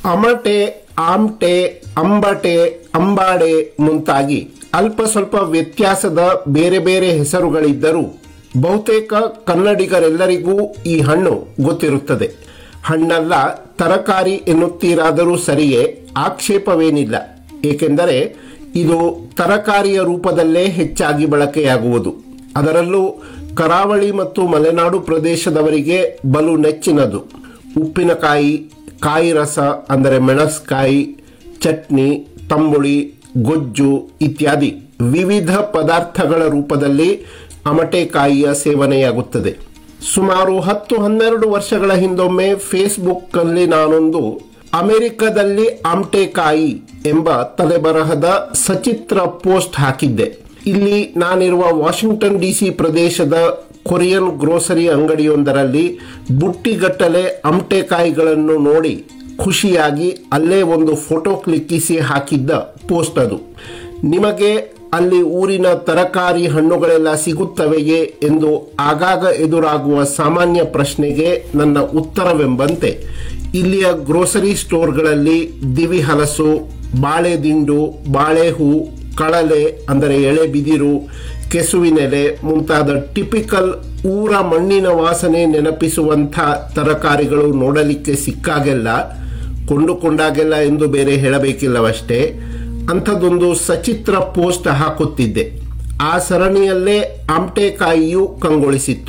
ಅಮಟೆ ಆಮ್ಟೆ ಅಂಬಟೆ ಅಂಬಾಡೆ ಮುಂತಾಗಿ ಅಲ್ಪ ಸ್ವಲ್ಪ ವ್ಯತ್ಯಾಸದ ಬೇರೆ ಬೇರೆ ಹೆಸರುಗಳಿದ್ದರೂ ಬಹುತೇಕ ಕನ್ನಡಿಗರೆಲ್ಲರಿಗೂ ಈ ಹಣ್ಣು ಗೊತ್ತಿರುತ್ತದೆ ಹಣ್ಣಲ್ಲ ತರಕಾರಿ ಎನ್ನುತ್ತೀರಾದರೂ ಸರಿಯೇ ಆಕ್ಷೇಪವೇನಿಲ್ಲ ಏಕೆಂದರೆ ಇದು ತರಕಾರಿಯ ರೂಪದಲ್ಲೇ ಹೆಚ್ಚಾಗಿ ಬಳಕೆಯಾಗುವುದು ಅದರಲ್ಲೂ ಕರಾವಳಿ ಮತ್ತು ಮಲೆನಾಡು ಪ್ರದೇಶದವರಿಗೆ ಬಲು ನೆಚ್ಚಿನದು ಉಪ್ಪಿನಕಾಯಿ ಕಾಯಿ ರಸ ಅಂದರೆ ಮೆಣಸ್ಕಾಯಿ ಚಟ್ನಿ ತಂಬುಳಿ ಗೊಜ್ಜು ಇತ್ಯಾದಿ ವಿವಿಧ ಪದಾರ್ಥಗಳ ರೂಪದಲ್ಲಿ ಅಮಟೆಕಾಯಿಯ ಸೇವನೆಯಾಗುತ್ತದೆ ಸುಮಾರು ಹತ್ತು ಹನ್ನೆರಡು ವರ್ಷಗಳ ಹಿಂದೊಮ್ಮೆ ಫೇಸ್ಬುಕ್ನಲ್ಲಿ ನಾನೊಂದು ಅಮೆರಿಕದಲ್ಲಿ ಆಮ್ಟೆಕಾಯಿ ಎಂಬ ತಲೆಬರಹದ ಸಚಿತ್ರ ಪೋಸ್ಟ್ ಹಾಕಿದ್ದೆ ಇಲ್ಲಿ ನಾನಿರುವ ವಾಷಿಂಗ್ಟನ್ ಡಿಸಿ ಪ್ರದೇಶದ ಕೊರಿಯನ್ ಗ್ರೋಸರಿ ಅಂಗಡಿಯೊಂದರಲ್ಲಿ ಬುಟ್ಟಿಗಟ್ಟಲೆ ಅಮಟೆಕಾಯಿಗಳನ್ನು ನೋಡಿ ಖುಷಿಯಾಗಿ ಅಲ್ಲೇ ಒಂದು ಫೋಟೋ ಕ್ಲಿಕ್ಕಿಸಿ ಹಾಕಿದ್ದ ಪೋಸ್ಟ್ ಅದು ನಿಮಗೆ ಅಲ್ಲಿ ಊರಿನ ತರಕಾರಿ ಹಣ್ಣುಗಳೆಲ್ಲ ಸಿಗುತ್ತವೆಯೇ ಎಂದು ಆಗಾಗ ಎದುರಾಗುವ ಸಾಮಾನ್ಯ ಪ್ರಶ್ನೆಗೆ ನನ್ನ ಉತ್ತರವೆಂಬಂತೆ ಇಲ್ಲಿಯ ಗ್ರೋಸರಿ ಸ್ಟೋರ್ಗಳಲ್ಲಿ ದಿವಿ ಹಲಸು ಬಾಳೆ ದಿಂಡು ಬಾಳೆಹೂ ಕಳಲೆ ಅಂದರೆ ಎಳೆ ಬಿದಿರು ಕೆಸುವಿನೆಲೆ ಮುಂತಾದ ಟಿಪಿಕಲ್ ಊರ ಮಣ್ಣಿನ ವಾಸನೆ ನೆನಪಿಸುವಂಥ ತರಕಾರಿಗಳು ನೋಡಲಿಕ್ಕೆ ಸಿಕ್ಕಾಗೆಲ್ಲ ಕೊಂಡುಕೊಂಡಾಗೆಲ್ಲ ಎಂದು ಬೇರೆ ಹೇಳಬೇಕಿಲ್ಲವಷ್ಟೇ ಅಂಥದ್ದೊಂದು ಸಚಿತ್ರ ಪೋಸ್ಟ್ ಹಾಕುತ್ತಿದ್ದೆ ಆ ಸರಣಿಯಲ್ಲೇ ಆಮ್ಟೆಕಾಯಿಯು ಕಂಗೊಳಿಸಿತ್ತು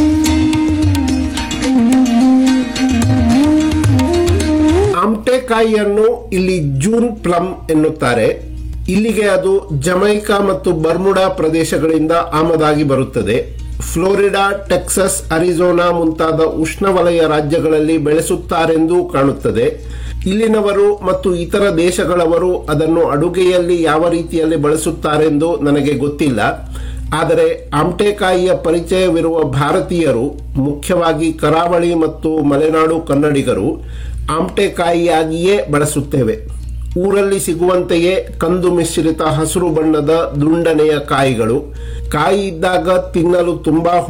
ಆಮ್ಟೆಕಾಯಿಯನ್ನು ಇಲ್ಲಿ ಜೂನ್ ಪ್ಲಮ್ ಎನ್ನುತ್ತಾರೆ ಇಲ್ಲಿಗೆ ಅದು ಜಮೈಕಾ ಮತ್ತು ಬರ್ಮುಡಾ ಪ್ರದೇಶಗಳಿಂದ ಆಮದಾಗಿ ಬರುತ್ತದೆ ಫ್ಲೋರಿಡಾ ಟೆಕ್ಸಸ್ ಅರಿಜೋನಾ ಮುಂತಾದ ಉಷ್ಣವಲಯ ರಾಜ್ಯಗಳಲ್ಲಿ ಬೆಳೆಸುತ್ತಾರೆಂದೂ ಕಾಣುತ್ತದೆ ಇಲ್ಲಿನವರು ಮತ್ತು ಇತರ ದೇಶಗಳವರು ಅದನ್ನು ಅಡುಗೆಯಲ್ಲಿ ಯಾವ ರೀತಿಯಲ್ಲಿ ಬಳಸುತ್ತಾರೆಂದು ನನಗೆ ಗೊತ್ತಿಲ್ಲ ಆದರೆ ಆಮ್ಟೆಕಾಯಿಯ ಪರಿಚಯವಿರುವ ಭಾರತೀಯರು ಮುಖ್ಯವಾಗಿ ಕರಾವಳಿ ಮತ್ತು ಮಲೆನಾಡು ಕನ್ನಡಿಗರು ಆಮ್ಟೆಕಾಯಿಯಾಗಿಯೇ ಬಳಸುತ್ತೇವೆ ಊರಲ್ಲಿ ಸಿಗುವಂತೆಯೇ ಕಂದು ಮಿಶ್ರಿತ ಹಸಿರು ಬಣ್ಣದ ದುಂಡನೆಯ ಕಾಯಿಗಳು ಕಾಯಿ ಇದ್ದಾಗ ತಿನ್ನಲು ತುಂಬಾ